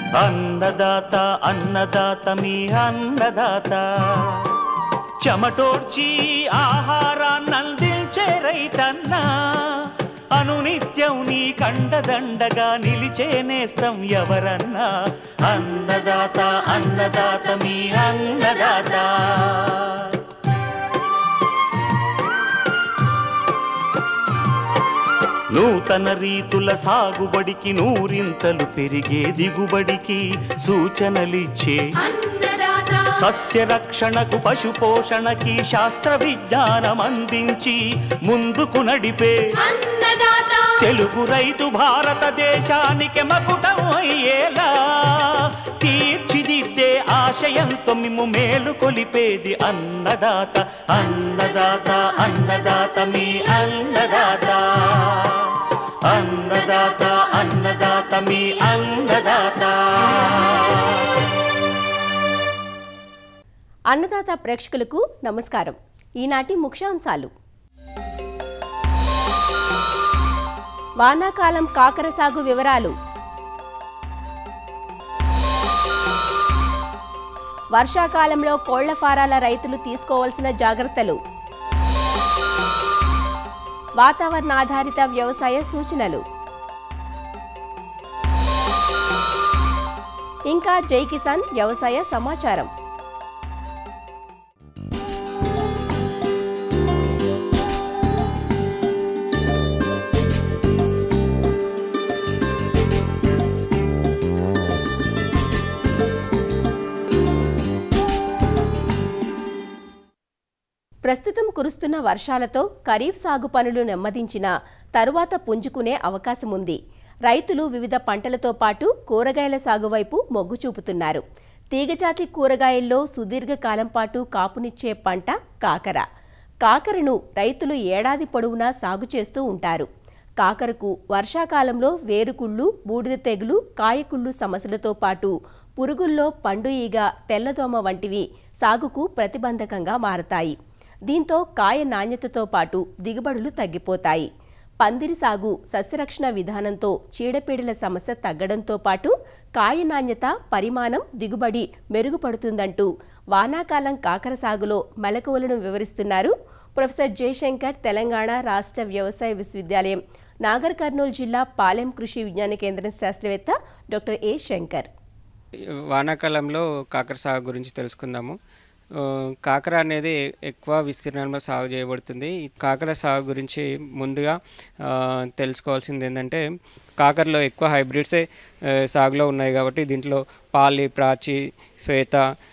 అన్నదాత అన్నదాత మీ అన్నదాత చెమటోడ్చి ఆహారాన్నందించే రైతన్నా అనునిత్యం నీ కండదండగా నిలిచే నేస్తం ఎవరన్నా అన్నదాత అన్నదాత మీ అన్నదాత నూతన రీతుల సాగుబడికి నూరింతలు పెరిగే దిగుబడికి సూచనలిచ్చే సస్య రక్షణకు పశు పోషణకి శాస్త్ర విజ్ఞానం అందించి ముందుకు నడిపే తెలుగు రైతు భారతదేశానికి మకుటం అయ్యేలా తీర్చిదిద్దే ఆశయంతో మిమ్ము మేలు కొలిపేది అన్నదాత అన్నదాత అన్నదాత మీ అన్నదాత అన్నదాత అన్నదాత మీ అన్నదాత అన్నదాత ప్రేక్షకులకు నమస్కారం ఈనాటి ముఖ్యాంశాలు వానాకాలం కాకర సాగు వివరాలు వర్షాకాలంలో కోళ్ల ఫారాల రైతులు తీసుకోవాల్సిన జాగ్రత్తలు వాతావరణ ఆధారిత వ్యవసాయ సూచనలు ఇంకా జై కిసాన్ వ్యవసాయ సమాచారం ప్రస్తుతం కురుస్తున్న వర్షాలతో ఖరీఫ్ సాగు పనులు నెమ్మదించిన తరువాత పుంజుకునే అవకాశం ఉంది రైతులు వివిధ పంటలతో పాటు కూరగాయల సాగు వైపు మొగ్గు చూపుతున్నారు తీగజాతి కూరగాయల్లో సుదీర్ఘకాలం పాటు కాపునిచ్చే పంట కాకర కాకరను రైతులు ఏడాది పొడవునా సాగు చేస్తూ ఉంటారు కాకరకు వర్షాకాలంలో వేరుకుళ్ళు బూడిద తెగులు కాయకుళ్ళు సమస్యలతో పాటు పురుగుల్లో పండు ఈగ తెల్లదోమ వంటివి సాగుకు ప్రతిబంధకంగా మారతాయి దీంతో కాయ నాణ్యతతో పాటు దిగుబడులు తగ్గిపోతాయి పందిరి సాగు సస్యరక్షణ విధానంతో చీడపీడల సమస్య తగ్గడంతో పాటు కాయ నాణ్యత పరిమాణం దిగుబడి మెరుగుపడుతుందంటూ వానాకాలం కాకర సాగులో మెలకువలను వివరిస్తున్నారు ప్రొఫెసర్ జయశంకర్ తెలంగాణ రాష్ట్ర వ్యవసాయ విశ్వవిద్యాలయం నాగర్ కర్నూలు జిల్లా పాలెం కృషి విజ్ఞాన కేంద్రం శాస్త్రవేత్త డాక్టర్ ఏ శంకర్ వానాకాలంలో కాకర సాగు గురించి తెలుసుకుందాము ఆ, కాకర అనేది ఎక్కువ విస్తీర్ణంలో సాగు చేయబడుతుంది ఈ కాకర సాగు గురించి ముందుగా ఆ, తెలుసుకోవాల్సింది ఏంటంటే కాకరలో ఎక్కువ హైబ్రిడ్సే ఆ, సాగులో ఉన్నాయి కాబట్టి దీంట్లో Pali Prachi Shweta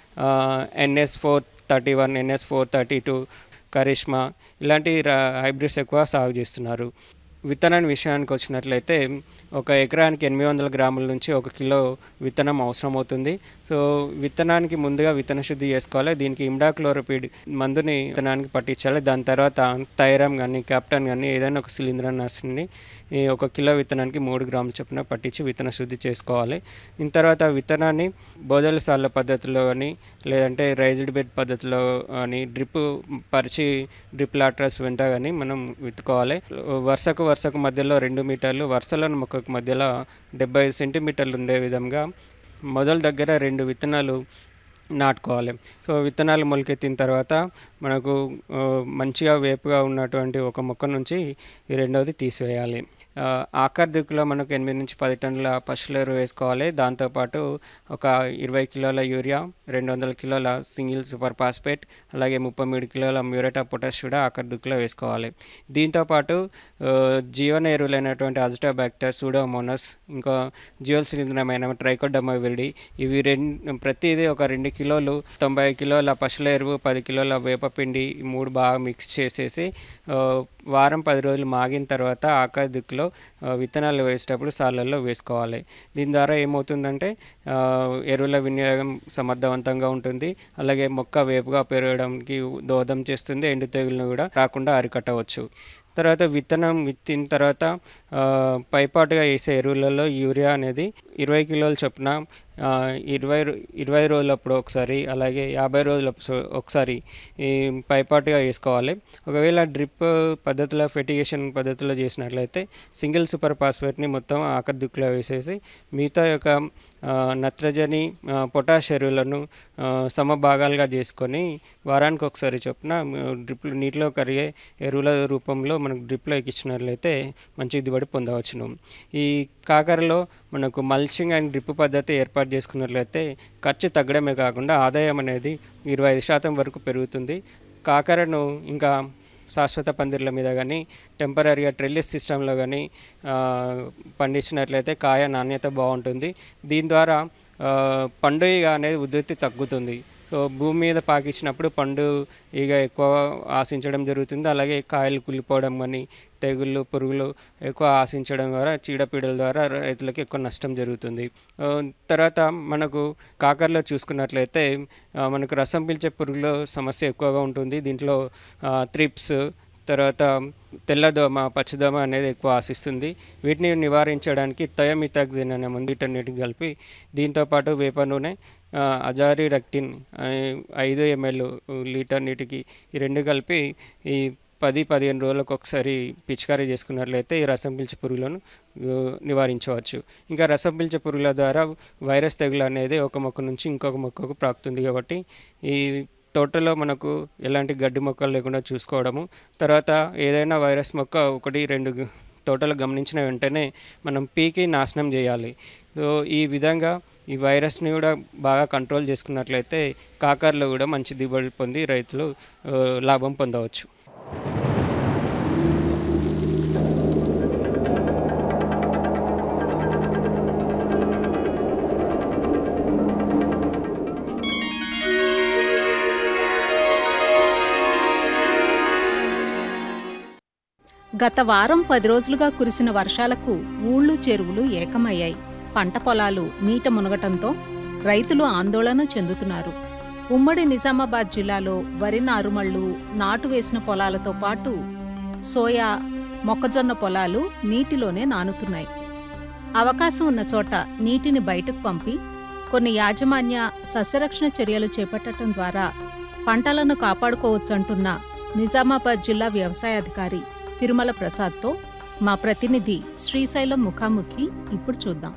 NS four thirty one NS four thirty two Karishma ఇలాంటి రా- హైబ్రిడ్స్ ఎక్కువ సాగు చేస్తున్నారు విత్తనాన్ని విషయానికి వచ్చినట్లయితే ఒక ఎకరానికి ఎనిమిది వందల గ్రాముల నుంచి ఒక కిలో విత్తనం అవసరం అవుతుంది సో విత్తనానికి ముందుగా విత్తన శుద్ధి చేసుకోవాలి దీనికి ఇమ్డాక్లోరోపిడ్ మందుని విత్తనానికి పట్టించాలి దాని తర్వాత థైరామ్ కానీ క్యాప్టన్ కానీ ఏదైనా ఒక శిలీంద్రనాశిని ఈ ఒక కిలో విత్తనానికి మూడు గ్రాముల చొప్పున పట్టించి విత్తన శుద్ధి చేసుకోవాలి దీని తర్వాత విత్తనాన్ని బోదల సార్ల పద్ధతిలో కానీ లేదంటే రైజ్డ్ బెడ్ పద్ధతిలో కానీ డ్రిప్ పరిచి డ్రిప్ లాట్రస్ వెంట కానీ మనం విత్తుకోవాలి వరుసకు వరుసకు మధ్యలో రెండు మీటర్లు వరుసలను మొక్కకు మధ్యలో డెబ్బై సెంటీమీటర్లు ఉండే విధంగా మొదల దగ్గర రెండు విత్తనాలు నాటుకోవాలి సో విత్తనాలు మొలకెత్తిన తర్వాత మనకు ఆ, మంచిగా వేపుగా ఉన్నటువంటి ఒక మొక్క నుంచి ఈ రెండవది తీసివేయాలి ఆ, ఆఖరి దిక్కులో మనకు ఎనిమిది నుంచి పది టన్నుల పశువుల ఎరువు వేసుకోవాలి దాంతోపాటు ఒక ఇరవై కిలోల యూరియా రెండు వందల కిలోల సింగిల్ సూపర్ ఫాస్ఫేట్ అలాగే ముప్పై మూడు కిలోల మ్యూరేటా పొటాష్ కూడా ఆఖరి దిక్కులో వేసుకోవాలి దీంతోపాటు ఆ, జీవన ఎరువులైనటువంటి అజిటోబాక్టర్ సూడోమోనస్ ఇంకా జీవశిలీంద్రమైన ట్రైకోడమవిరిడి ఇవి రెండు ప్రతిదీ ఒక రెండు కిలోలు తొంభై కిలోల పశువుల ఎరువు పది కిలోల వేపపిండి ఈ మూడు బాగా మిక్స్ చేసేసి ఆ, వారం పది రోజులు మాగిన తర్వాత ఆఖరి దిక్కులో ఆ, విత్తనాలు వేసేటప్పుడు సార్లలో వేసుకోవాలి దీని ద్వారా ఏమవుతుందంటే ఆ, ఎరువుల వినియోగం సమర్థవంతంగా ఉంటుంది అలాగే మొక్క వేపుగా పెరగడానికి దోహదం చేస్తుంది ఎండు తెగులను కూడా రాకుండా అరికట్టవచ్చు తర్వాత విత్తనం విత్తిన తర్వాత ఆ, పైపాటుగా వేసే ఎరువులలో యూరియా అనేది ఇరవై కిలోల చొప్పున ఆ, ఇరవై రో- ఇరవై రోజులప్పుడు ఒకసారి అలాగే యాభై రోజులప్పుడు సో- ఒకసారి ఈ పైపాటుగా వేసుకోవాలి ఒకవేళ డ్రిప్ పద్ధతిలో ఫెటిగేషన్ పద్ధతిలో చేసినట్లయితే సింగిల్ సూపర్ ఫాస్ఫేట్ని మొత్తం ఆఖరి దిక్కులో వేసేసి మిగతా యొక్క ఆ, నత్రజని ఆ, పొటాష్ ఎరువులను ఆ, సమభాగాలుగా చేసుకొని వారానికి ఒకసారి చొప్పున డ్రిప్లు నీటిలో కరిగే ఎరువుల రూపంలో మనకు డ్రిప్లో ఎక్కించినట్లయితే మంచి దిగుబడి పొందవచ్చును ఈ కాకరలో మనకు మల్చింగ్ అండ్ డ్రిప్ పద్ధతి ఏర్పాటు చేసుకున్నట్లయితే ఖర్చు తగ్గడమే కాకుండా ఆదాయం అనేది ఇరవై ఐదు శాతం వరకు పెరుగుతుంది కాకరను ఇంకా శాశ్వత పందిర్ల మీద కానీ టెంపరీగా ట్రెల్లిస్ సిస్టంలో కానీ పండించినట్లయితే కాయ నాణ్యత బాగుంటుంది దీని ద్వారా ఆ, పండుగ అనేది ఉధృతి తగ్గుతుంది సో భూమి మీద పాకించినప్పుడు పండు ఇక ఎక్కువ ఆశించడం జరుగుతుంది అలాగే కాయలు కుళ్ళిపోవడం కానీ తెగుళ్ళు పురుగులు ఎక్కువ ఆశించడం ద్వారా చీడపీడల ద్వారా రైతులకు ఎక్కువ నష్టం జరుగుతుంది ఆ, తర్వాత మనకు కాకరలో చూసుకున్నట్లయితే ఆ, మనకు రసం పీల్చే పురుగుల సమస్య ఎక్కువగా ఉంటుంది దీంట్లో త్రిప్స్ తర్వాత తెల్లదోమ పచ్చదోమ అనేది ఎక్కువ ఆశిస్తుంది వీటిని నివారించడానికి థయోమిథాక్సిన్ అనే మందు వీటన్నిటికి కలిపి దీంతోపాటు వేప నూనె ఆ, అజారి రెక్టిన్ అనే ఐదు ఎంఎల్ లీటర్ నీటికి ఈ రెండు కలిపి ఈ పది పదిహేను రోజులకు ఒకసారి పిచికారీ చేసుకున్నట్లయితే ఈ రసం పీల్చే పురుగులను ఆ, నివారించవచ్చు ఇంకా రసం పీల్చే పురుగుల ద్వారా వైరస్ తెగులు అనేది ఒక మొక్క నుంచి ఇంకొక మొక్కకు ప్రాకుతుంది కాబట్టి ఈ తోటలో మనకు ఎలాంటి గడ్డి మొక్కలు లేకుండా చూసుకోవడము తర్వాత ఏదైనా వైరస్ మొక్క ఒకటి రెండు గ- తోటలో గమనించిన వెంటనే మనం పీకి నాశనం చేయాలి సో ఈ విధంగా ఈ వైరస్ని కూడా బాగా కంట్రోల్ చేసుకున్నట్లయితే కాకరలో కూడా మంచి దిగుబడి పొంది రైతులు ఆ, లాభం పొందవచ్చు గత వారం పది రోజులుగా కురిసిన వర్షాలకు ఊళ్ళు చెరువులు ఏకమయ్యాయి పంట పొలాలు నీట మునగటంతో రైతులు ఆందోళన చెందుతున్నారు ఉమ్మడి నిజామాబాద్ జిల్లాలో వరి నారుమళ్లు నాటు వేసిన పొలాలతో పాటు సోయా మొక్కజొన్న పొలాలు నీటిలోనే నానుతున్నాయి అవకాశం ఉన్న చోట నీటిని బయటకు పంపి కొన్ని యాజమాన్య సస్యరక్షణ చర్యలు చేపట్టడం ద్వారా పంటలను కాపాడుకోవచ్చంటున్న నిజామాబాద్ జిల్లా వ్యవసాయాధికారి తిరుమల ప్రసాద్తో మా ప్రతినిధి శ్రీశైలం ముఖాముఖి ఇప్పుడు చూద్దాం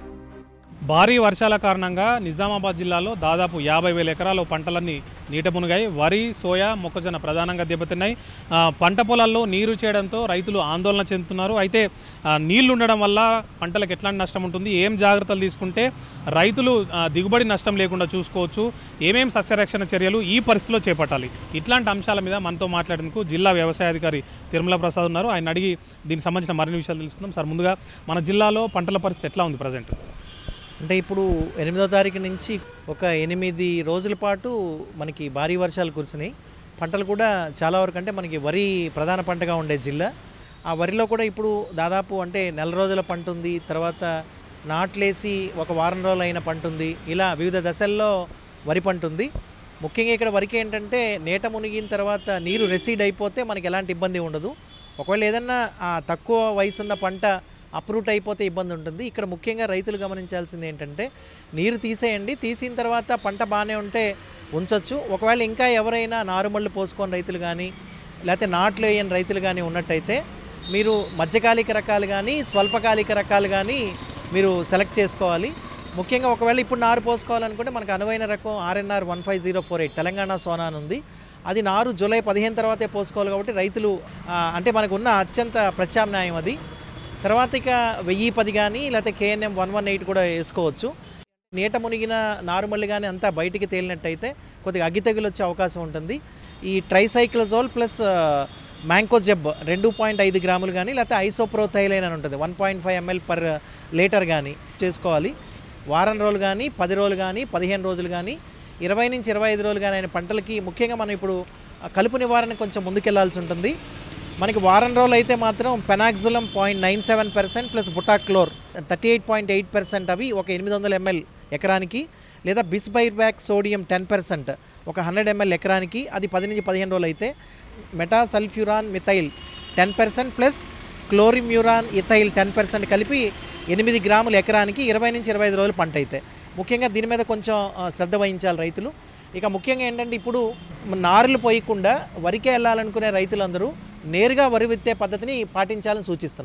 భారీ వర్షాల కారణంగా నిజామాబాద్ జిల్లాలో దాదాపు యాభై వేల ఎకరాల పంటలన్నీ నీట మునిగాయి వరి సోయా మొక్కజొన్న ప్రధానంగా దెబ్బతిన్నాయి ఆ, పంట పొలాల్లో నీరు చేయడంతో రైతులు ఆందోళన చెందుతున్నారు అయితే ఆ, నీళ్లు ఉండడం వల్ల పంటలకు ఎట్లాంటి నష్టం ఉంటుంది ఏం జాగ్రత్తలు తీసుకుంటే రైతులు ఆ, దిగుబడి నష్టం లేకుండా చూసుకోవచ్చు ఏమేం సస్యరక్షణ చర్యలు ఈ పరిస్థితిలో చేపట్టాలి ఇట్లాంటి అంశాల మీద మనతో మాట్లాడేందుకు జిల్లా వ్యవసాయాధికారి తిరుమల ప్రసాద్ ఉన్నారు ఆయన అడిగి దీనికి సంబంధించిన మరిన్ని విషయాలు తెలుసుకుందాం సార్ ముందుగా మన జిల్లాలో పంటల పరిస్థితి ఎట్లా ఉంది ప్రజెంట్ అంటే ఇప్పుడు ఎనిమిదో తారీఖు నుంచి ఒక ఎనిమిది రోజుల పాటు మనకి భారీ వర్షాలు కురిసినాయి పంటలు కూడా చాలా వరకు అంటే మనకి వరి ప్రధాన పంటగా ఉండే జిల్లా ఆ వరిలో కూడా ఇప్పుడు దాదాపు అంటే నెల రోజుల పంట ఉంది తర్వాత నాట్లేసి ఒక వారం రోజులు అయిన పంట ఉంది ఇలా వివిధ దశల్లో వరి పంట ఉంది ముఖ్యంగా ఇక్కడ వరికి ఏంటంటే నేట మునిగిన తర్వాత నీరు రెసీడ్ అయిపోతే మనకి ఎలాంటి ఇబ్బంది ఉండదు ఒకవేళ ఏదన్నా ఆ తక్కువ వయసున్న పంట అప్రూట్ అయిపోతే ఇబ్బంది ఉంటుంది ఇక్కడ ముఖ్యంగా రైతులు గమనించాల్సింది ఏంటంటే నీరు తీసేయండి తీసిన తర్వాత పంట బాగానే ఉంటే ఉంచొచ్చు ఒకవేళ ఇంకా ఎవరైనా నారుమళ్ళు పోసుకొని రైతులు కానీ లేకపోతే నాట్లు వేయని రైతులు కానీ ఉన్నట్టయితే మీరు మధ్యకాలిక రకాలు కానీ స్వల్పకాలిక రకాలు కానీ మీరు సెలెక్ట్ చేసుకోవాలి ముఖ్యంగా ఒకవేళ ఇప్పుడు నారు పోసుకోవాలనుకుంటే మనకు అనువైన రకం RNR one five zero four eight Telangana Sona అని ఉంది అది నారు జూలై పదిహేను తర్వాతే పోసుకోవాలి కాబట్టి రైతులు ఆ, అంటే మనకు ఉన్న అత్యంత ప్రత్యామ్నాయం అది తర్వాత ఇక వెయ్యి పది కానీ లేకపోతే కేఎన్ఎం వన్ వన్ ఎయిట్ కూడా వేసుకోవచ్చు నీట మునిగిన నారుమల్లి కానీ అంతా బయటికి తేలినట్టయితే కొద్దిగా అగ్గి తెగులు వచ్చే అవకాశం ఉంటుంది ఈ ట్రైసైక్లజోల్ ప్లస్ మ్యాంకోజెబ్ రెండు పాయింట్ ఐదు గ్రాములు కానీ లేకపోతే ఐసోప్రోథైలైన్ అని ఉంటుంది one point five ML per litre కానీ చేసుకోవాలి వారం రోజులు కానీ పది రోజులు కానీ పదిహేను రోజులు కానీ ఇరవై నుంచి ఇరవై ఐదు రోజులు కానీ అయిన పంటలకి ముఖ్యంగా మనం ఇప్పుడు ఆ, కలుపు నివారణ కొంచెం ముందుకెళ్లాల్సి ఉంటుంది మనకి వారం రోజులు అయితే మాత్రం penoxsulam point nine seven percent plus butachlor thirty eight point eight percent అవి ఒక ఎనిమిది వందల ఎంఎల్ ఎకరానికి లేదా బిస్బైర్బ్యాక్ సోడియం టెన్ పర్సెంట్ ఒక హండ్రెడ్ ఎంఎల్ ఎకరానికి అది పది నుంచి పదిహేను రోజులు అయితే metsulfuron methyl ten percent plus chlorimuron ethyl ten percent కలిపి ఎనిమిది గ్రాముల ఎకరానికి ఇరవై నుంచి ఇరవై ఐదు రోజులు పంట అయితే ముఖ్యంగా దీని మీద కొంచెం ఆ, శ్రద్ధ వహించాలి రైతులు ఇక ముఖ్యంగా ఏంటంటే ఇప్పుడు నారులు పోయకుండా వరికే వెళ్ళాలనుకునే రైతులందరూ నేరుగా వరి విత్తే పద్ధతిని పాటించాలని సూచిస్తున్నాం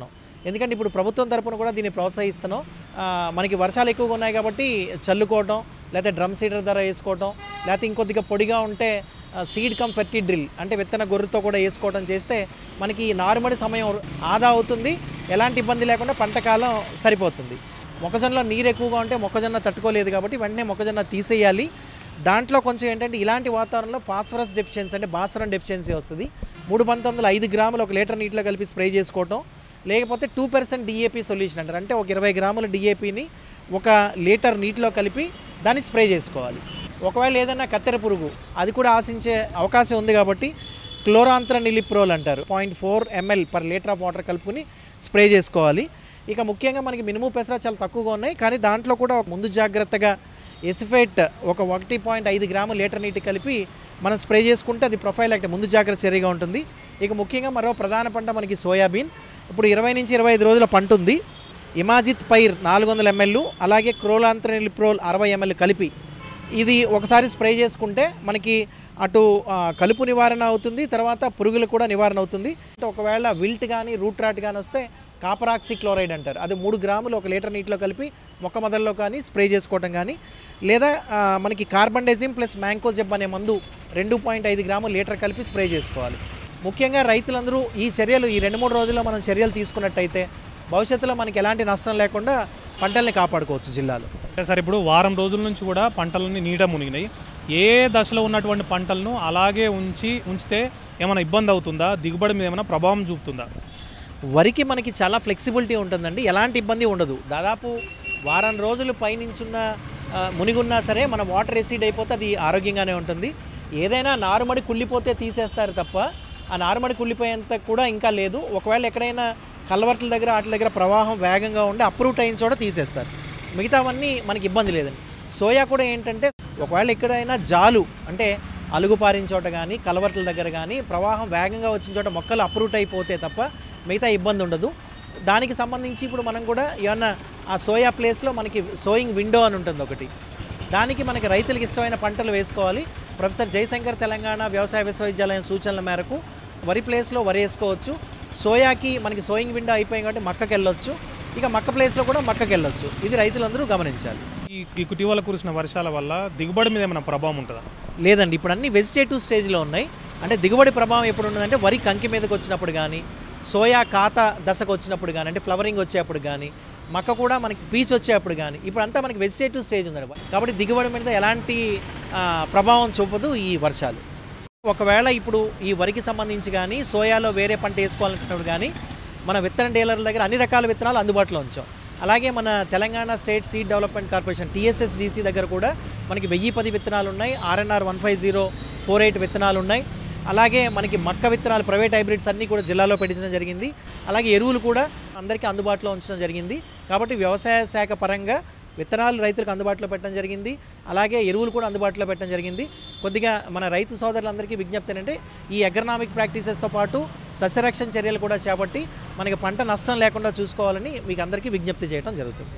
ఎందుకంటే ఇప్పుడు ప్రభుత్వం తరపున కూడా దీన్ని ప్రోత్సహిస్తున్నాం ఆ, మనకి వర్షాలు ఎక్కువగా ఉన్నాయి కాబట్టి చల్లుకోవటం లేకపోతే డ్రమ్ సీడర్ ధర వేసుకోవటం లేకపోతే ఇంకొద్దిగా పొడిగా ఉంటే సీడ్ కమ్ ఫెర్టీ డ్రిల్ అంటే విత్తన గొర్రెతో కూడా వేసుకోవడం చేస్తే మనకి ఈ నారుమడి సమయం ఆదా అవుతుంది ఎలాంటి ఇబ్బంది లేకుండా పంట కాలం సరిపోతుంది మొక్కజొన్నలో నీరు ఎక్కువగా ఉంటే మొక్కజొన్న తట్టుకోలేదు కాబట్టి వెంటనే మొక్కజొన్న తీసేయాలి దాంట్లో కొంచెం ఏంటంటే ఇలాంటి వాతావరణంలో ఫాస్ఫరస్ డెఫిషియన్సీ అంటే భాస్వరం డెఫిషియన్సీ వస్తుంది మూడు పంతొమ్మిది ఐదు గ్రాములు ఒక లీటర్ నీటిలో కలిపి స్ప్రే చేసుకోవటం లేకపోతే టూ పర్సెంట్ డిఏపి సొల్యూషన్ అంటారు అంటే ఒక ఇరవై గ్రాముల డిఏపిని ఒక లీటర్ నీటిలో కలిపి దాన్ని స్ప్రే చేసుకోవాలి ఒకవేళ ఏదైనా కత్తెర పురుగు అది కూడా ఆశించే అవకాశం ఉంది కాబట్టి క్లోరాంత్ర నిలిప్రోల్ అంటారు point four ML per litre of water కలుపుకొని స్ప్రే చేసుకోవాలి ఇక ముఖ్యంగా మనకి మినుము పెసర చాలా తక్కువగా ఉన్నాయి కానీ దాంట్లో కూడా ఒక ముందు జాగ్రత్తగా ఎసిఫేట్ ఒక ఒకటి పాయింట్ ఐదు గ్రాముల లీటర్ నీటి కలిపి మనం స్ప్రే చేసుకుంటే అది ప్రొఫైల్ అంటే ముందు జాగ్రత్త చర్యగా ఉంటుంది ఇక ముఖ్యంగా మరో ప్రధాన పంట మనకి సోయాబీన్ ఇప్పుడు ఇరవై నుంచి ఇరవై ఐదు రోజుల పంట ఉంది ఇమాజిత్ పైర్ నాలుగు వందల ఎంఎల్ అలాగే క్రోలాంత్రనిలిప్రోల్ అరవై ఎంఎల్ కలిపి ఇది ఒకసారి స్ప్రే చేసుకుంటే మనకి అటు ఆ, కలుపు నివారణ అవుతుంది తర్వాత పురుగులు కూడా నివారణ అవుతుంది అంటే ఒకవేళ విల్ట్ కానీ రూట్ రాట్ కానీ వస్తే కాపరాక్సి క్లోరైడ్ అంటారు అది మూడు గ్రాములు ఒక లీటర్ నీటిలో కలిపి మొక్క మొదల్లో కానీ స్ప్రే చేసుకోవటం కానీ లేదా ఆ, మనకి కార్బన్ డెజిమ్ ప్లస్ మ్యాంకోజెబ్ అనే మందు రెండు పాయింట్ ఐదు గ్రాములు లీటర్ కలిపి స్ప్రే చేసుకోవాలి ముఖ్యంగా రైతులందరూ ఈ చర్యలు ఈ రెండు మూడు రోజుల్లో మనం చర్యలు తీసుకున్నట్టయితే భవిష్యత్తులో మనకి ఎలాంటి నష్టం లేకుండా పంటల్ని కాపాడుకోవచ్చు జిల్లాలో అంటే సార్ ఇప్పుడు వారం రోజుల నుంచి కూడా పంటలన్నీ నీట మునిగినాయి ఏ దశలో ఉన్నటువంటి పంటలను అలాగే ఉంచి ఉంచితే ఏమైనా ఇబ్బంది అవుతుందా దిగుబడి మీద ఏమైనా ప్రభావం చూపుతుందా వరికి మనకి చాలా ఫ్లెక్సిబిలిటీ ఉంటుందండి ఎలాంటి ఇబ్బంది ఉండదు దాదాపు వారం రోజులు పైనుంచున్న ఆ, మునిగున్నా సరే మన వాటర్ ఎసిడ్ అయిపోతే అది ఆరోగ్యంగానే ఉంటుంది ఏదైనా నారుమడి కుళ్ళిపోతే తీసేస్తారు తప్ప ఆ నారుమడి కుళ్ళిపోయేంత కూడా ఇంకా లేదు ఒకవేళ ఎక్కడైనా కల్వర్ట్ల దగ్గర వాటి దగ్గర ప్రవాహం వేగంగా ఉండి అప్రూట్ అయిన చోట తీసేస్తారు మిగతావన్నీ మనకి ఇబ్బంది లేదండి సోయా కూడా ఏంటంటే ఒకవేళ ఎక్కడైనా జాలు అంటే అలుగు పారిన చోట కానీ కలవర్ట్ల దగ్గర కానీ ప్రవాహం వేగంగా వచ్చిన చోట మొక్కలు అప్రూట్ అయిపోతే తప్ప మిగతా ఇబ్బంది ఉండదు దానికి సంబంధించి ఇప్పుడు మనం కూడా ఏమన్నా ఆ సోయా ప్లేస్లో మనకి సోయింగ్ విండో అని ఉంటుంది ఒకటి దానికి మనకి రైతులకు ఇష్టమైన పంటలు వేసుకోవాలి ప్రొఫెసర్ జయశంకర్ తెలంగాణ వ్యవసాయ విశ్వవిద్యాలయం సూచనల మేరకు వరి ప్లేస్లో వరి వేసుకోవచ్చు సోయాకి మనకి సోయింగ్ విండో అయిపోయింది కాబట్టి మక్కకి వెళ్ళొచ్చు ఇక మక్క ప్లేస్లో కూడా మక్కకి వెళ్ళొచ్చు ఇది రైతులందరూ గమనించాలి ఈ ఈ ఇటీవల కురిసిన వర్షాల వల్ల దిగుబడి మీద ఏమైనా ప్రభావం ఉంటుందా లేదండి ఇప్పుడు అన్ని వెజిటేటివ్ స్టేజ్లో ఉన్నాయి అంటే దిగుబడి ప్రభావం ఎప్పుడు ఉన్నదంటే వరి కంకి మీదకి వచ్చినప్పుడు కానీ సోయా కాత దశకు వచ్చినప్పుడు కానీ అంటే ఫ్లవరింగ్ వచ్చేటప్పుడు కానీ మక్క కూడా మనకి పీచ్ వచ్చేటప్పుడు కానీ ఇప్పుడు అంతా మనకి వెజిటేటివ్ స్టేజ్ ఉందండి కాబట్టి దిగుబడి మీద ఎలాంటి ఆ, ప్రభావం చూపదు ఈ వర్షాలు ఒకవేళ ఇప్పుడు ఈ వరికి సంబంధించి కానీ సోయాలో వేరే పంట వేసుకోవాలనుకున్నప్పుడు కానీ మన విత్తన డీలర్ల దగ్గర అన్ని రకాల విత్తనాలు అందుబాటులో ఉంచాం అలాగే మన Telangana state seed development corporation TSSDC దగ్గర కూడా మనకి వెయ్యి పది విత్తనాలు ఉన్నాయి RNR one five zero four eight విత్తనాలు ఉన్నాయి అలాగే మనకి మక్క విత్తనాలు ప్రైవేట్ హైబ్రిడ్స్ అన్నీ కూడా జిల్లాలో పెట్టించడం జరిగింది అలాగే ఎరువులు కూడా అందరికీ అందుబాటులో ఉంచడం జరిగింది కాబట్టి వ్యవసాయ శాఖ పరంగా విత్తనాలు రైతులకు అందుబాటులో పెట్టడం జరిగింది అలాగే ఎరువులు కూడా అందుబాటులో పెట్టడం జరిగింది కొద్దిగా మన రైతు సోదరులందరికీ విజ్ఞప్తి ఏంటంటే ఈ ఎకనామిక్ ప్రాక్టీసెస్తో పాటు సస్యరక్షణ చర్యలు కూడా చేపట్టి మనకి పంట నష్టం లేకుండా చూసుకోవాలని మీకు అందరికీ విజ్ఞప్తి చేయడం జరుగుతుంది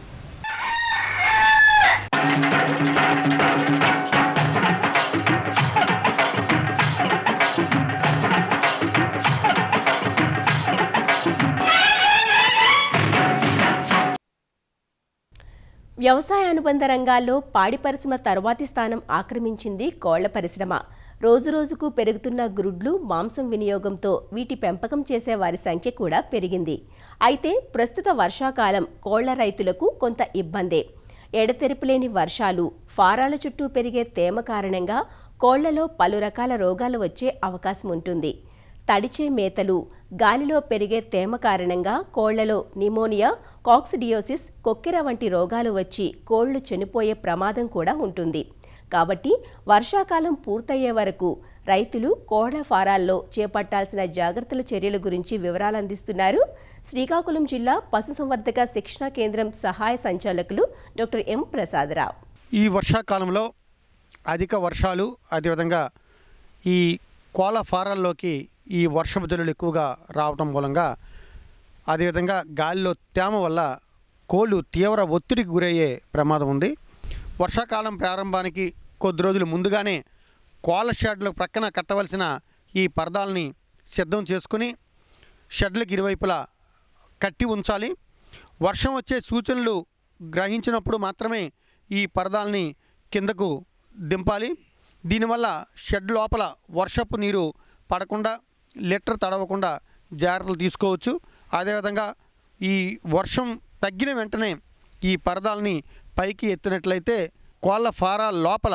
వ్యవసాయ అనుబంధ రంగాల్లో పాడి పరిశ్రమ తరువాతి స్థానం ఆక్రమించింది కోళ్ల పరిశ్రమ రోజురోజుకు పెరుగుతున్న గ్రుడ్లు మాంసం వినియోగంతో వీటి పెంపకం చేసే వారి సంఖ్య కూడా పెరిగింది అయితే ప్రస్తుత వర్షాకాలం కోళ్ల రైతులకు కొంత ఇబ్బందే ఎడతెరిపిలేని వర్షాలు ఫారాల చుట్టూ పెరిగే తేమ కారణంగా కోళ్లలో పలు రకాల రోగాలు వచ్చే అవకాశం ఉంటుంది తడిచే మేతలు గాలిలో పెరిగే తేమ కారణంగా కోళ్లలో నిమోనియా కాక్సిడియోసిస్ కొక్కెర వంటి రోగాలు వచ్చి కోళ్లు చనిపోయే ప్రమాదం కూడా ఉంటుంది కాబట్టి వర్షాకాలం పూర్తయ్యే వరకు రైతులు కోళ్ల ఫారాల్లో చేపట్టాల్సిన జాగ్రత్తల చర్యల గురించి వివరాలు అందిస్తున్నారు శ్రీకాకుళం జిల్లా పశుసంవర్ధక శిక్షణా కేంద్రం సహాయ సంచాలకులు డాక్టర్ ఎం ప్రసాదరావు ఈ వర్షాకాలంలో అధిక వర్షాలు అదేవిధంగా ఈ కోళ్ళ ఫారాల్లోకి ఈ వర్షపు జల్లులు ఎక్కువగా రావటం మూలంగా అదేవిధంగా గాలిలో తేమ వల్ల కోళ్ళు తీవ్ర ఒత్తిడికి గురయ్యే ప్రమాదం ఉంది వర్షాకాలం ప్రారంభానికి కొద్ది రోజులు ముందుగానే కోళ్ళ షెడ్ల ప్రక్కన కట్టవలసిన ఈ పరదాలని సిద్ధం చేసుకుని షెడ్లకు ఇరువైపులా కట్టి ఉంచాలి వర్షం వచ్చే సూచనలు గ్రహించినప్పుడు మాత్రమే ఈ పరదాలని కిందకు దింపాలి దీనివల్ల షెడ్ లోపల వర్షపు నీరు పడకుండా లిటర్ తడవకుండా జాగ్రత్తలు తీసుకోవచ్చు అదేవిధంగా ఈ వర్షం తగ్గిన వెంటనే ఈ పరదాలని పైకి ఎత్తినట్లయితే కోళ్ళ ఫారా లోపల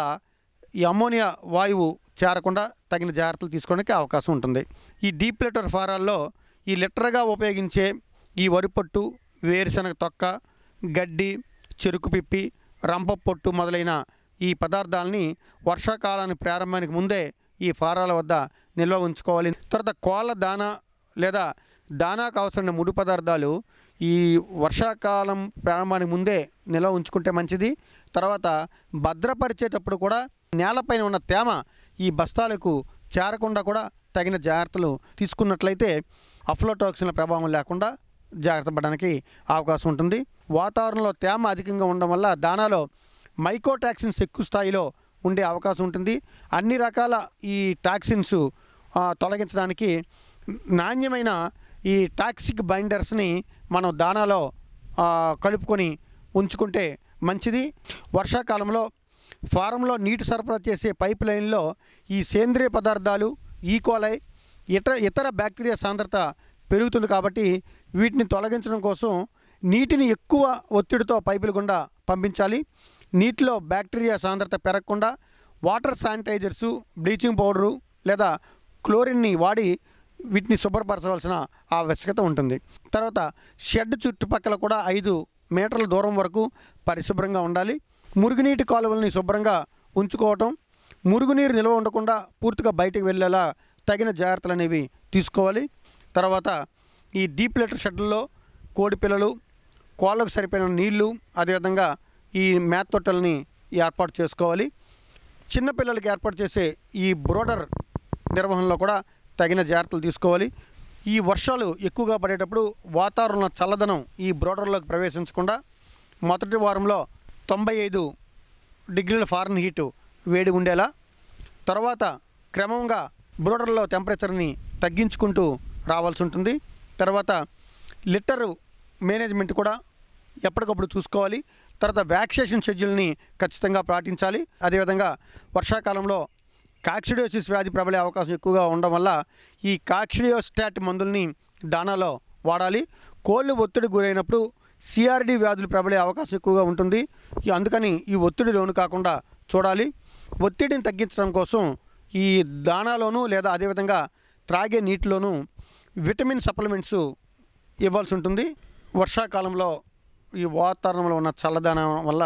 ఈ అమ్మోనియా వాయువు చేరకుండా తగిన జాగ్రత్తలు తీసుకోవడానికి అవకాశం ఉంటుంది ఈ డీప్ లిటర్ ఫారాల్లో ఈ లిటర్గా ఉపయోగించే ఈ వరిపొట్టు వేరుశనగ తొక్క గడ్డి చెరుకు పిప్పి రంప పొట్టు మొదలైన ఈ పదార్థాలని వర్షాకాలానికి ప్రారంభానికి ముందే ఈ ఫారాల వద్ద నిల్వ ఉంచుకోవాలి తర్వాత కోళ్ళ దానా లేదా దానాకు అవసరమైన ముడి పదార్థాలు ఈ వర్షాకాలం ప్రారంభానికి ముందే నిల్వ ఉంచుకుంటే మంచిది తర్వాత భద్రపరిచేటప్పుడు కూడా నేలపైన ఉన్న తేమ ఈ బస్తాలకు చేరకుండా కూడా తగిన జాగ్రత్తలు తీసుకున్నట్లయితే అఫ్లోటాక్సిన్ల ప్రభావం లేకుండా జాగ్రత్త పడడానికి అవకాశం ఉంటుంది వాతావరణంలో తేమ అధికంగా ఉండడం వల్ల దానాలో మైకోటాక్సిన్స్ ఎక్కువ స్థాయిలో ఉండే అవకాశం ఉంటుంది అన్ని రకాల ఈ టాక్సిన్స్ ఆ, తొలగించడానికి నాణ్యమైన ఈ టాక్సిక్ బైండర్స్ని మనం దానాలో ఆ, కలుపుకొని ఉంచుకుంటే మంచిది వర్షాకాలంలో ఫారంలో నీటి సరఫరా చేసే పైప్ లైన్లో ఈ సేంద్రియ పదార్థాలు ఈకోలై ఇతర ఇతర బ్యాక్టీరియా సాంద్రత పెరుగుతుంది కాబట్టి వీటిని తొలగించడం కోసం నీటిని ఎక్కువ ఒత్తిడితో పైపుల గుండా పంపించాలి నీటిలో బ్యాక్టీరియా సాంద్రత పెరగకుండా వాటర్ శానిటైజర్సు బ్లీచింగ్ పౌడరు లేదా క్లోరిన్ని వాడి వీటిని శుభ్రపరచవలసిన ఆవశ్యకత ఉంటుంది తర్వాత షెడ్ చుట్టుపక్కల కూడా ఐదు మీటర్ల దూరం వరకు పరిశుభ్రంగా ఉండాలి మురుగునీటి కాలువల్ని శుభ్రంగా ఉంచుకోవటం మురుగునీరు నిల్వ ఉండకుండా పూర్తిగా బయటకు వెళ్ళేలా తగిన జాగ్రత్తలు అనేవి తీసుకోవాలి తర్వాత ఈ డీప్ లిటర్ షెడ్లలో కోడి పిల్లలు కోళ్ళకు సరిపోయిన నీళ్లు అదేవిధంగా ఈ మేత తొట్టెల్ని ఏర్పాటు చేసుకోవాలి చిన్నపిల్లలకి ఏర్పాటు చేసే ఈ బ్రోడర్ నిర్వహణలో కూడా తగిన జాగ్రత్తలు తీసుకోవాలి ఈ వర్షాలు ఎక్కువగా పడేటప్పుడు వాతావరణంలో చల్లదనం ఈ బ్రోడర్లోకి ప్రవేశించకుండా మొదటి వారంలో తొంభై ఐదు డిగ్రీల ఫారెన్ హీటు వేడి ఉండేలా తర్వాత క్రమంగా బ్రోడర్లో టెంపరేచర్ని తగ్గించుకుంటూ రావాల్సి ఉంటుంది తర్వాత లిటరు మేనేజ్మెంట్ కూడా ఎప్పటికప్పుడు చూసుకోవాలి తర్వాత వ్యాక్సినేషన్ షెడ్యూల్ని ఖచ్చితంగా పాటించాలి అదేవిధంగా వర్షాకాలంలో కాక్సిడియోసిస్ వ్యాధి ప్రబలే అవకాశం ఎక్కువగా ఉండడం వల్ల ఈ కాక్సిడియోస్టాట్ మందుల్ని దానాలో వాడాలి కోళ్ళు ఒత్తిడి గురైనప్పుడు సిఆర్డి వ్యాధులు ప్రబలే అవకాశం ఎక్కువగా ఉంటుంది ఈ- అందుకని ఈ ఒత్తిడి లోను కాకుండా చూడాలి ఒత్తిడిని తగ్గించడం కోసం ఈ దానాలోనూ లేదా అదేవిధంగా త్రాగే నీటిలోనూ విటమిన్ సప్లిమెంట్స్ ఇవ్వాల్సి ఉంటుంది వర్షాకాలంలో ఈ వాతావరణంలో ఉన్న చల్లదనం వల్ల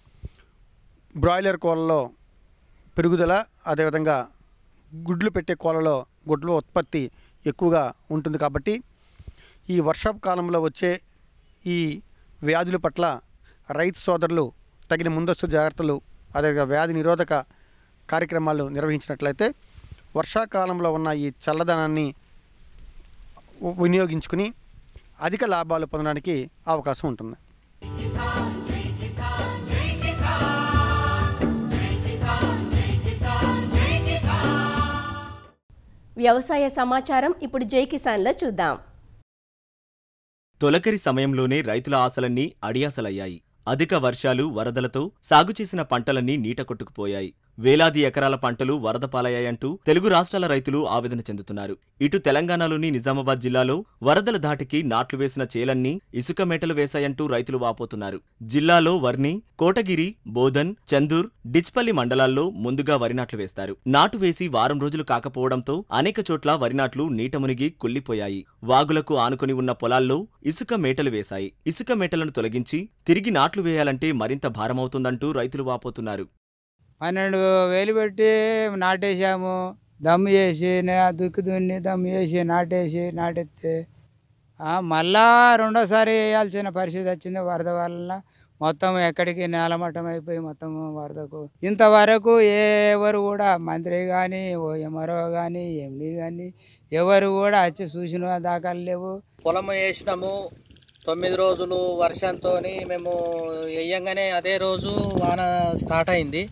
బ్రాయిలర్ కోళ్ళలో పెరుగుదల అదేవిధంగా గుడ్లు పెట్టే కోళ్ళలో గుడ్లు ఉత్పత్తి ఎక్కువగా ఉంటుంది కాబట్టి ఈ వర్షపు కాలంలో వచ్చే ఈ వ్యాధుల పట్ల రైతు సోదరులు తగిన ముందస్తు జాగ్రత్తలు అదేవిధంగా వ్యాధి నిరోధక కార్యక్రమాలు నిర్వహించినట్లయితే వర్షాకాలంలో ఉన్న ఈ చల్లదనాన్ని వి- వినియోగించుకుని అధిక లాభాలు పొందడానికి అవకాశం ఉంటుంది వ్యవసాయ సమాచారం ఇప్పుడు జై కిసాన్లో చూద్దాం తొలకరి సమయంలోనే రైతుల ఆశలన్నీ అడియాసలయ్యాయి అధిక వర్షాలు వరదలతో సాగు చేసిన పంటలన్నీ నీట కొట్టుకుపోయాయి వేలాది ఎకరాల పంటలు వరద పాలయ్యాయంటూ తెలుగు రాష్ట్రాల రైతులు ఆవేదన చెందుతున్నారు ఇటు తెలంగాణలోని నిజామాబాద్ జిల్లాలో వరదల ధాటికి నాట్లు వేసిన చేలన్నీ ఇసుక మేటలు వేశాయంటూ రైతులు వాపోతున్నారు జిల్లాలో వర్ని కోటగిరి బోధన్ చందూర్ డిచ్పల్లి మండలాల్లో ముందుగా వరి నాట్లు వేస్తారు నాటు వేసి వారం రోజులు కాకపోవడంతో అనేక చోట్ల వరి నాట్లు నీట మునిగి కుళ్లిపోయాయి వాగులకు ఆనుకుని ఉన్న పొలాల్లో ఇసుక మేటలు వేశాయి ఇసుక మేటలను తొలగించి తిరిగి నాట్లు వేయాలంటే మరింత భారమవుతుందంటూ రైతులు వాపోతున్నారు పన్నెండు వేలు పెట్టి నాటేసాము దమ్ము చేసి నే- దుక్కి దున్ని దమ్ము చేసి నాటేసి నాటెత్తే ఆ, మళ్ళా రెండోసారి వేయాల్సిన పరిస్థితి వచ్చింది వరద వలన మొత్తం ఎక్కడికి నేలమట్టం అయిపోయి మొత్తం వరదకు ఇంతవరకు ఎవరు కూడా మంత్రి కానీ ఓ ఎంఆర్ఓ కానీ ఎండి కానీ ఎవరు కూడా వచ్చి చూసిన దాఖలు లేవు పొలం వేసినాము తొమ్మిది రోజులు వర్షంతో మేము వేయంగానే అదే రోజు వాన స్టార్ట్ అయింది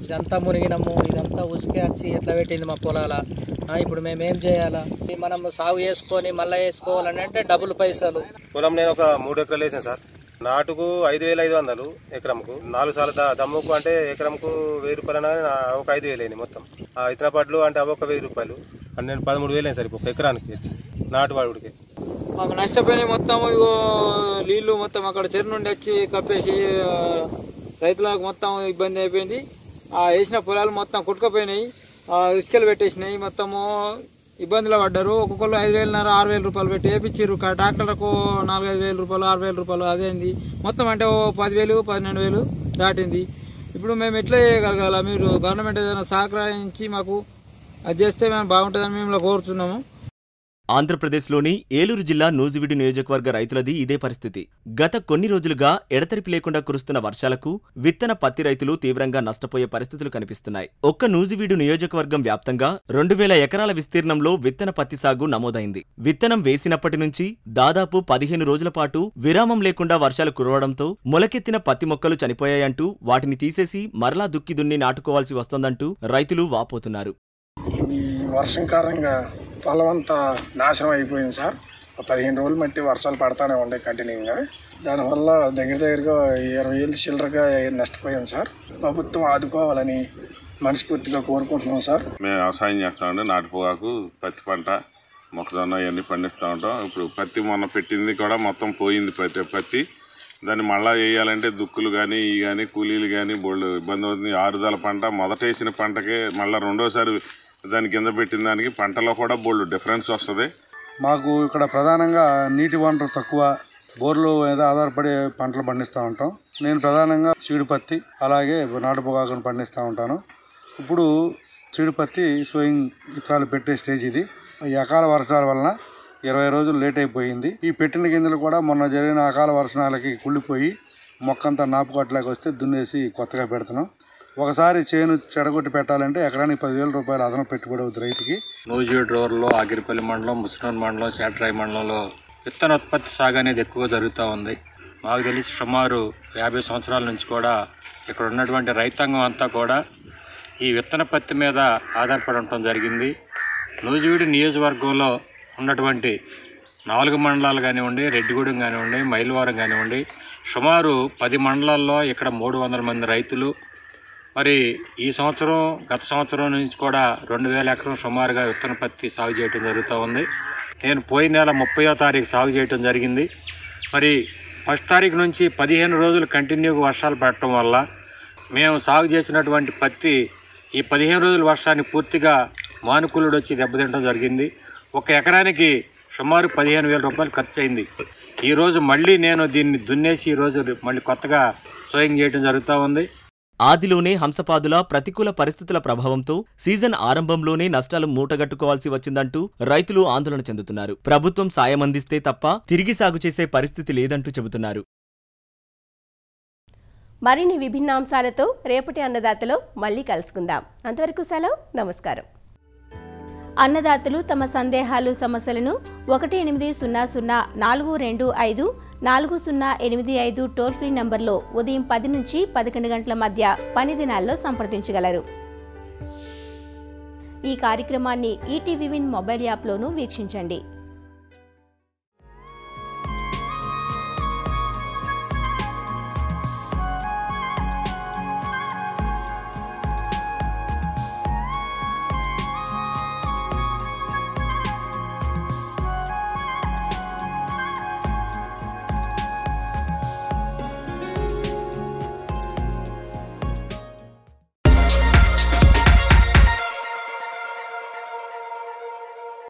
ఇదంతా మునిగినాము ఇదంతా ఉసుకే వచ్చి ఎట్లా పెట్టింది మా పొలాల ఆ, ఇప్పుడు మేము ఏం చేయాలా ఇది మనం సాగు చేసుకొని మళ్ళీ వేసుకోవాలని అంటే డబ్బులు పైసలు పొలం నేను ఒక మూడు ఎకరాలు వేసాను సార్ నాటుకు ఐదు వేల ఐదు వందలు ఎకరంకు నాలుగు సార్లు ద- దమ్ముకు అంటే ఎకరంకు వెయ్యి రూపాయలు అనగానే నా ఒక ఐదు వేలు అయినాయి మొత్తం ఆ ఇతర పట్లు అంటే అవి ఒక వెయ్యి రూపాయలు అంటే నేను పదమూడు వేలు అయింది సార్ ఇప్పుడు ఒక ఎకరానికి వచ్చి నాటు వాడుడికి మాకు నష్టపోయినాయి మొత్తం ఇగో నీళ్లు మొత్తం అక్కడ చెరు నుండి వచ్చి కప్పేసి ఆ, రైతులకు మొత్తం ఇబ్బంది అయిపోయింది ఆ వేసిన పొలాలు మొత్తం కుట్టుకపోయినాయి ఆ, ఇసుకలు పెట్టేసినాయి మొత్తము ఇబ్బందులు పడ్డారు ఒక్కొక్కరు ఐదు వేలన్నర ఆరు వేల రూపాయలు పెట్టి వేపించారు ట్రాక్టర్లకు నాలుగైదు వేల రూపాయలు ఆరు వేల రూపాయలు అదేంది మొత్తం అంటే ఓ పదివేలు పన్నెండు వేలు దాటింది ఇప్పుడు మేము ఎట్లా చేయగలగాల మీరు గవర్నమెంట్ ఏదైనా సహకరించి మాకు అది చేస్తే మేము బాగుంటుందని మేము కోరుతున్నాము ఆంధ్రప్రదేశ్లోని ఏలూరు జిల్లా నూజివీడు నియోజకవర్గ రైతులది ఇదే పరిస్థితి గత కొన్ని రోజులుగా ఎడతెరిపి లేకుండా కురుస్తున్న వర్షాలకు విత్తన పత్తి రైతులు తీవ్రంగా నష్టపోయే పరిస్థితులు కనిపిస్తున్నాయి ఒక్క నూజివీడు నియోజకవర్గం వ్యాప్తంగా రెండు వేల ఎకరాల విస్తీర్ణంలో విత్తన పత్తి సాగు నమోదైంది విత్తనం వేసినప్పటి నుంచి దాదాపు పదిహేను రోజుల పాటు విరామం లేకుండా వర్షాలు కురవడంతో మొలకెత్తిన పత్తి మొక్కలు చనిపోయాయంటూ వాటిని తీసేసి మరలా దుక్కి దున్ని నాటుకోవాల్సి వస్తోందంటూ రైతులు వాపోతున్నారు ఈ వర్షం కారణంగా పొలం అంతా నాశనం అయిపోయింది సార్ ఒక పదిహేను రోజులు మట్టి వర్షాలు పడతానే ఉండే కంటిన్యూగా దానివల్ల దగ్గర దగ్గరగా ఇరవై ఏళ్ళు చిల్లరగా నష్టపోయాం సార్ ప్రభుత్వం ఆదుకోవాలని మనస్ఫూర్తిగా కోరుకుంటున్నాం సార్ మేము వ్యవసాయం చేస్తా ఉంటే నాటు పొగాకు పత్తి పంట మొక్కజొన్న ఇవన్నీ పండిస్తూ ఉంటాం ఇప్పుడు పత్తి మొన్న పెట్టింది కూడా మొత్తం పోయింది పత్తి పత్తి దాన్ని మళ్ళా వేయాలంటే దుక్కులు కానీ ఇవి కానీ కూలీలు కానీ బోళ్ళు ఇబ్బంది అవుతుంది ఆరుదల పంట మొదట వేసిన పంటకే మళ్ళీ రెండోసారి దాని కింద పెట్టిన దానికి పంటలో కూడా బోళ్ళు డిఫరెన్స్ వస్తుంది మాకు ఇక్కడ ప్రధానంగా నీటి వనరు తక్కువ బోర్లు మీద ఆధారపడి పంటలు పండిస్తూ ఉంటాం నేను ప్రధానంగా సీడు పత్తి అలాగే నాటు పొగాకును పండిస్తూ ఉంటాను ఇప్పుడు సీడు పత్తి సోయింగ్ విత్తనాలు పెట్టే స్టేజ్ ఇది ఈ అకాల వర్షాల వలన ఇరవై రోజులు లేట్ అయిపోయింది ఈ పెట్టిన గింజలు కూడా మొన్న జరిగిన అకాల వర్షాలకి కుళ్ళిపోయి మొక్కంతా నాపుకట్లోకి వస్తే దున్నేసి కొత్తగా పెడుతున్నాం ఒకసారి చేను చెడగొట్టి పెట్టాలంటే ఎకరానికి పదివేల రూపాయలు అదనం పెట్టుబడి అవుతుంది రైతుకి నూజివీడు రోడ్లో ఆగిరిపల్లి మండలం ముస్నూర్ మండలం శాట్రాయి మండలంలో విత్తనోత్పత్తి సాగు అనేది ఎక్కువగా జరుగుతూ ఉంది మాకు తెలిసి సుమారు యాభై సంవత్సరాల నుంచి కూడా ఇక్కడ ఉన్నటువంటి రైతాంగం అంతా కూడా ఈ విత్తన పత్తి మీద ఆధారపడి ఉండటం జరిగింది నూజివీడు నియోజకవర్గంలో ఉన్నటువంటి నాలుగు మండలాలు కానివ్వండి రెడ్డిగూడెం కానివ్వండి మైలవరం కానివ్వండి సుమారు పది మండలాల్లో ఇక్కడ మూడు వందల మంది రైతులు మరి ఈ సంవత్సరం గత సంవత్సరం నుంచి కూడా రెండు వేల ఎకరం సుమారుగా విత్తన పత్తి సాగు చేయడం జరుగుతూ ఉంది నేను పోయిన నెల ముప్పయో తారీఖు సాగు చేయడం జరిగింది మరి ఫస్ట్ తారీఖు నుంచి పదిహేను రోజులు కంటిన్యూగా వర్షాలు పడటం వల్ల మేము సాగు చేసినటువంటి పత్తి ఈ పదిహేను రోజుల వర్షాన్ని పూర్తిగా మానుకూలుడు వచ్చి దెబ్బతింటం జరిగింది ఒక ఎకరానికి సుమారు పదిహేను వేల రూపాయలు ఖర్చు అయింది ఈరోజు మళ్ళీ నేను దీన్ని దున్నేసి ఈరోజు మళ్ళీ కొత్తగా సోయింగ్ చేయడం జరుగుతూ ఉంది ఆదిలోనే హంసపాదుల ప్రతికూల పరిస్థితుల ప్రభావంతో సీజన్ ఆరంభంలోనే నష్టాలు మూటగట్టుకోవాల్సి వచ్చిందంటూ రైతులు ఆందోళన చెందుతున్నారు ప్రభుత్వం సాయం అందిస్తే తప్ప తిరిగి సాగు చేసే పరిస్థితి లేదంటూ చెబుతున్నారు మరిన్ని విభిన్న అంశాలతో రేపటి అన్నదాతలో మళ్ళీ కలుసుకుందాం అంతవరకు సెలవు నమస్కారం అన్నదాతలు తమ సందేహాలు సమస్యలను ఒకటి ఎనిమిది సున్నా సున్నా నాలుగు రెండు ఐదు నాలుగు సున్నా ఎనిమిది ఐదు టోల్ ఫ్రీ నంబర్లో ఉదయం పది నుంచి పదకొండు గంటల మధ్య పని దినాల్లో సంప్రదించగలరు ఈ కార్యక్రమాన్ని ఈటీవీ విన్ మొబైల్ యాప్లోనూ వీక్షించండి